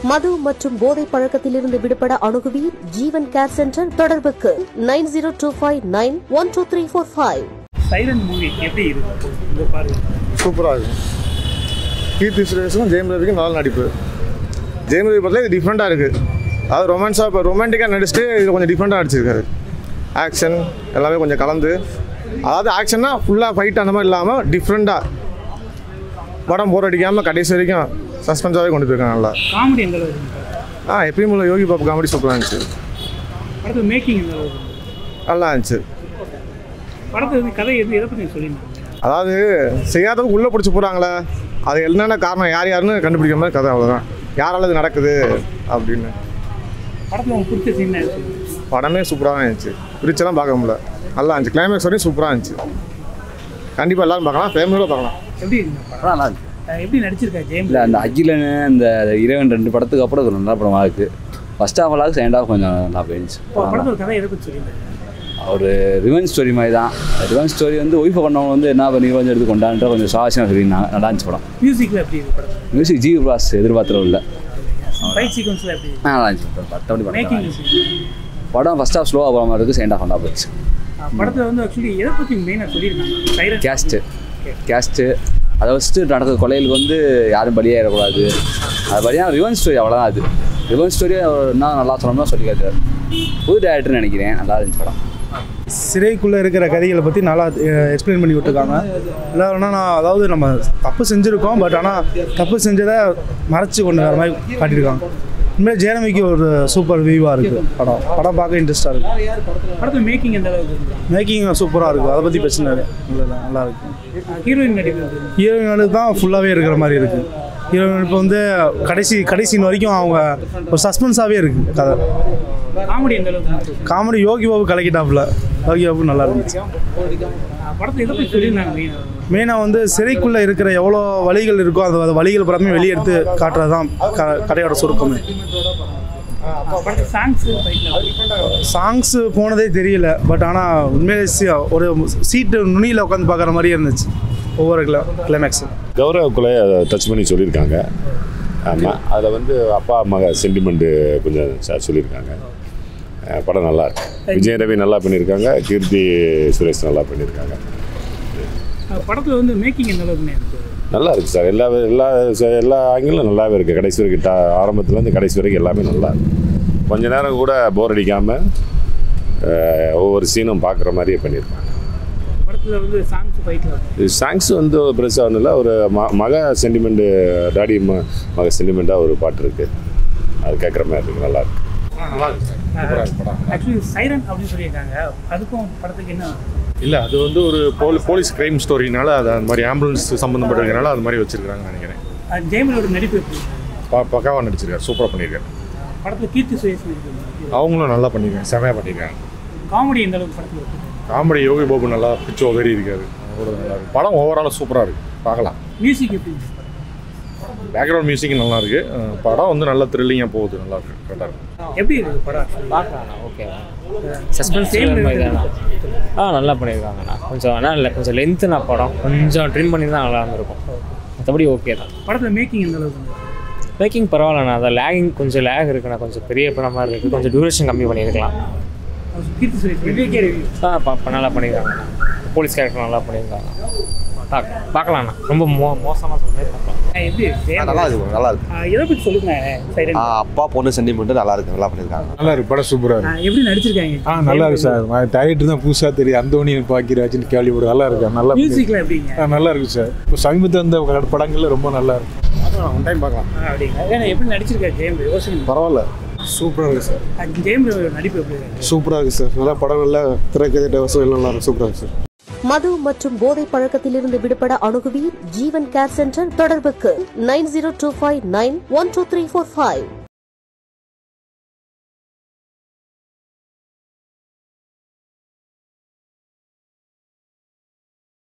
மது மற்றும் போதை பழக்கத்திலிருந்து விடுபட அணுகுவீர் ஜீவன் கேர் சென்டர் தொடர்புக்கு nine zero two five nine one two three four five Siren movie எப்படி இருக்கு இந்த பாருங்க சூப்பராக இருக்கும் கீர்த்தி சுரேஷும் ஜெயம் ரவிக்கும் நல்ல நடிப்பு ஜெயம் ரவி பார்த்தா இது டிஃப்ரெண்ட்டாக இருக்குது அதாவது ரொமான்ஸாக இப்போ ரொமான்டிக்காக நடிச்சுட்டு இது கொஞ்சம் டிஃப்ரெண்ட்டாக நடிச்சிருக்காரு ஆக்ஷன் எல்லாமே கொஞ்சம் கலந்து அதாவது ஆக்ஷன்னா ஃபுல்லாக ஃபைட் அந்த மாதிரி இல்லாமல் டிஃப்ரெண்ட்டாக படம் போர் அடிக்காமல் கடைசி வரைக்கும் சஸ்பென்ஸாகவே கொண்டு போயிருக்காங்க நல்லா காமெடி எந்த அளவுக்கு இருக்கு ஆ எப்பயும் உள்ள யோகி பாபு காமெடி சூப்பராக இருந்துச்சு படத்துல மேக்கிங் எந்த அளவுக்கு இருக்கு நல்லா இருந்துச்சு படத்தை வந்து கதை எது எதை பற்றி சொல்லியிருந்தாங்க அதாவது செய்யாதவங்க உள்ளே பிடிச்சி போகிறாங்களே அது என்னென்ன காரணம் யார் யாருன்னு கண்டுபிடிக்கிற மாதிரி கதை அவ்வளோதான் யாரால இது நடக்குது அப்படின்னு படத்தில் உங்களுக்கு பிடிச்ச சீன் இருக்கு படமே சூப்பராக இருந்துச்சு பிரிச்செல்லாம் பார்க்க முடியல நல்லா இருந்துச்சு கிளைமேக்ஸ் வரையும் சூப்பராக இருந்துச்சு கண்டிப்பாக எல்லாரும் பார்க்கலாம் ஃபேமிலியோட பார்க்கலாம் எப்படி இருக்கு இந்த படம் நல்லா இருக்கு அஹ் எப்படி நடிச்சிருக்கா ஜெயம் இல்லை அந்த அகிலன் அந்த இறைவன் ரெண்டு படத்துக்கு அப்புறம் அது நல்ல படமாக இருக்குது ஃபஸ்ட் ஹாஃப் அளவுக்கு செகண்ட் ஹாஃப் கொஞ்சம் நல்லா போயிருந்துச்சு இப்போ படத்தோட கதை எதை பற்றி சொல்லியிருந்தாங்க ஒரு ரிவெஞ்ச் ஸ்டோரி மாதிரி தான் ரிவெஞ்ச் ஸ்டோரி வந்து ஒய்ஃபை பண்ணவங்க வந்து என்ன பண்ணி கொஞ்சம் எடுத்து கொண்டான்ற கொஞ்சம் சுவாரஸ்யமாக சொல்லியிருந்தாங்க நல்லா இருந்துச்சு படம் மியூசிக்கில் எப்படி இருக்கு படம் மியூசிக் ஜி பிளாஸ் எதிர்பார்த்துல இல்லை ஃபைட் சீக்வன்ஸில் எப்படி இருக்கு நல்லா இருந்துச்சு பத்தபடி படம் நல்லா மேக்கிங் இருந்துச்சு. படம் ஃபஸ்ட் ஹாஃப் ஸ்லோவாக போகாமல் இருக்குது செகண்ட் ஹாஃப் நல்லா போயிடுச்சு படத்தில் வந்து ஆக்சுவலி எதை பற்றி மெயினாக சொல்லியிருக்காங்க சைரன் கேஸ்ட்டு கேஸ்ட்டு அதை வச்சுட்டு நடக்கிற கொலைகளுக்கு வந்து யாரும் பலியாயிடக்கூடாது அது பலியாக ரிவன் ஸ்டோரி அவ்வளோதான் அது ரிவன் ஸ்டோரி என்ன நல்லா சொல்லணும்னா சொல்லி காட்டுறாரு புது டேரக்டர்னு நினைக்கிறேன் நல்லா இருந்துச்சு படம் சிறைக்குள்ளே இருக்கிற கதைகளை பற்றி நல்லா எக்ஸ்பிளைன் பண்ணி விட்டுருக்காங்க இல்லைன்னா நான் அதாவது நம்ம தப்பு செஞ்சுருக்கோம் பட் ஆனால் தப்பு செஞ்சதை மறைச்சு கொண்டு வர மாதிரி காட்டியிருக்காங்க உண்மையாக ஜெயரமிக்கு ஒரு சூப்பர் வியூவாக இருக்குது படம் படம் பார்க்க இன்ட்ரெஸ்ட்டாக இருக்குது படத்தில் மேக்கிங் எந்த அளவுக்கு இருக்கு மேக்கிங் சூப்பராக இருக்குது அதை பற்றி பிரச்சனை இல்லை நல்லா நல்லா இருக்கு ஹீரோயின் நடிப்பு எப்படி இருக்கு? ஹீரோயின் தான் ஃபுல்லாகவே இருக்கிற மாதிரி இருக்குது ஹீரோயின் இப்போ வந்து கடைசி கடைசின் வரைக்கும் அவங்க ஒரு சஸ்பென்ஸாகவே இருக்குது கதை காமெடி எந்த அளவுக்கு இருக்கு? காமெடி யோகி பாபு கலக்கிட்டாப்புல யோகி பாபு நல்லா இருந்துச்சு அஹ் படத்தை எதை பற்றி சொல்லியிருந்தாங்க மெயினாக மெயினாக வந்து சிறைக்குள்ளே இருக்கிற எவ்வளோ வழிகள் இருக்கோ அந்த அந்த வழிகள் புறமே வெளியே எடுத்து காட்டுறது தான் க கதையோட சுருக்கமே படத்தில் சாங்ஸு ஃபைட்டில் சாங்ஸு போனதே தெரியல பட் ஆனால் உண்மையிலே சி- ஒரு சீட்டு நுனியில் உட்காந்து பார்க்குற மாதிரியே இருந்துச்சு ஒவ்வொரு கிள கிளைமேக்ஸும் கௌரவ கொலை டச் பண்ணி சொல்லியிருக்காங்க ஆமாம் அதில் வந்து அப்பா மக சென்டிமெண்ட்டு கொஞ்சம் ச- சொல்லியிருக்காங்க அஹ் படம் நல்லா இருக்கு விஜய் ரவி நல்லா பண்ணியிருக்காங்க கீர்த்தி சுரேஷ் நல்லா பண்ணியிருக்காங்க படத்தில் வந்து மேக்கிங் எந்த அளவுக்கு இருக்கு நல்லா இருக்கு சார் எல்லா எல்லா ச- எல்லா ஆங்கிலும் நல்லாவே இருக்குது கடைசி வரைக்கும் டா- ஆரம்பத்துலேருந்து கடைசி வரைக்கும் எல்லாமே நல்லா இருக்கு கொஞ்ச நேரம் கூட போர் அடிக்காமல் ஒவ்வொரு சீனும் பார்க்குற மாதிரியே பண்ணியிருக்காங்க படத்தில் வந்து சாங்ஸ் ஃபைட்டில் இது சாங்ஸ் வந்து பெருசாக ஒன்றும் இல்லை ஒரு ம மக சென்டிமெண்ட்டு டாடி ம மக சென்டிமெண்ட்டாக ஒரு பாட்டு இருக்குது அது கேட்குற மாதிரி இருக்குது நல்லா இருக்கு ஆக்சுவலி சைரன் அப்படின்னு சொல்லியிருக்காங்க அதுக்கும் படத்துக்கு என்ன இல்லை அது வந்து ஒரு போலி போலீஸ் கிரைம் ஸ்டோரினால அது அந்த மாதிரி ஆம்புலன்ஸ் சம்மந்தப்பட்டிருக்கனால அது மாதிரி வச்சிருக்காங்கன்னு நினைக்கிறேன் அஹ் ஜெயமலோட நடிப்பு எப்படி பா பக்காவாக நடிச்சிருக்காரு சூப்பராக பண்ணியிருக்காரு படத்தில் கீர்த்தி சுரேஷ் நடிப்பு அவங்களும் நல்லா பண்ணியிருக்காங்க செமையாக பண்ணியிருக்காங்க காமெடி எந்த அளவுக்கு படத்தில் இருக்கு காமெடி யோகி பாபு நல்லா பிச்சு உதறி இருக்காரு அவ்வளோ நல்லா இருக்கு படம் ஓவராலாக சூப்பராக இருக்கு பார்க்கலாம் மியூசிக் எப்படி இருக்கு பேக்ரவுண்ட் மியூசிக் நல்லா இருக்கு அஹ் படம் வந்து நல்ல த்ரில்லிங்காக போகுது நல்லா இருக்கு கரெக்டாக இருக்கு எப்படி இருக்கு படம் பார்க்கலாண்ணா ஓகே சஸ்பென்ஸ் மாதிரி தானே ஆ நல்லா பண்ணியிருக்காங்கண்ணா கொஞ்சம் ஆனால் இல்லை கொஞ்சம் லென்த்துண்ணா படம் கொஞ்சம் ட்ரிம் பண்ணி தான் நல்லா இருந்திருக்கும் மற்றபடி ஓகே தான் படத்தில் மேக்கிங் எந்த அளவுக்கு இருக்கு? மேக்கிங் பரவாயில்லண்ணா அதை லேகிங் கொஞ்சம் லேக் இருக்குண்ணா கொஞ்சம் பெரிய படம் மாதிரி இருக்குது கொஞ்சம் டியூரேஷன் கம்மி பண்ணியிருக்கலாம் கீர்த்தி சுரேஷ் விவேகே ரவி ஆ பா பா- நல்லா பண்ணியிருக்காங்கண்ணா போலீஸ் கேரக்டர் நல்லா பண்ணியிருக்காங்க பார்க்க பார்க்கலாண்ணா ரொம்ப மோ மோசமாக சொல்லுமே பார்க்கலாம் அஹ் எப்படி ஜெயம் நல்லா இருக்கு நல்லா இருக்கு அஹ் எதை பற்றி சொல்லுங்க சைரன் ஆ, அப்பா பொண்ணு சென்டிமெண்ட் நல்லா இருக்கு நல்லா பண்ணியிருக்காங்க நல்லா இருக்கு படம் சூப்பராக இருக்கு அஹ் எப்படி நடிச்சிருக்காங்க ஆ நல்லா இருக்கு சார் டைரக்டர் தான் புதுசாக தெரியும் அந்தோனி பாக்கிற வச்சுன்னு கேள்விப்படும் நல்லா இருக்கு நல்லா மியூசிக்ல எப்படிங்க ஆ, நல்லா இருக்கு சார் இப்போ சமீபத்தில் வந்த படங்கள்ல ரொம்ப நல்லா இருக்கு ஒன் டைம் பார்க்கலாம் அஹ் அப்படிங்க ஏன்னா எப்படி நடிச்சிருக்காரு ஜெயம் ரவி யோசனை பரவாயில்ல சூப்பராக இருக்கு சார் அஹ் ஜெயம் ரவியோட நடிப்பு எப்படி இருக்கு சூப்பராக இருக்கு சார் நல்லா படம் நல்லா திரைக்கதை வசூல் நல்லா இருக்கு சூப்பராக இருக்கு சார் மது மற்றும் போதை பழக்கத்திலிருந்து விடுபட அணுகுவீர் ஜீவன் கேர் சென்டர் தொடர்புக்கு nine zero two five nine one two three four five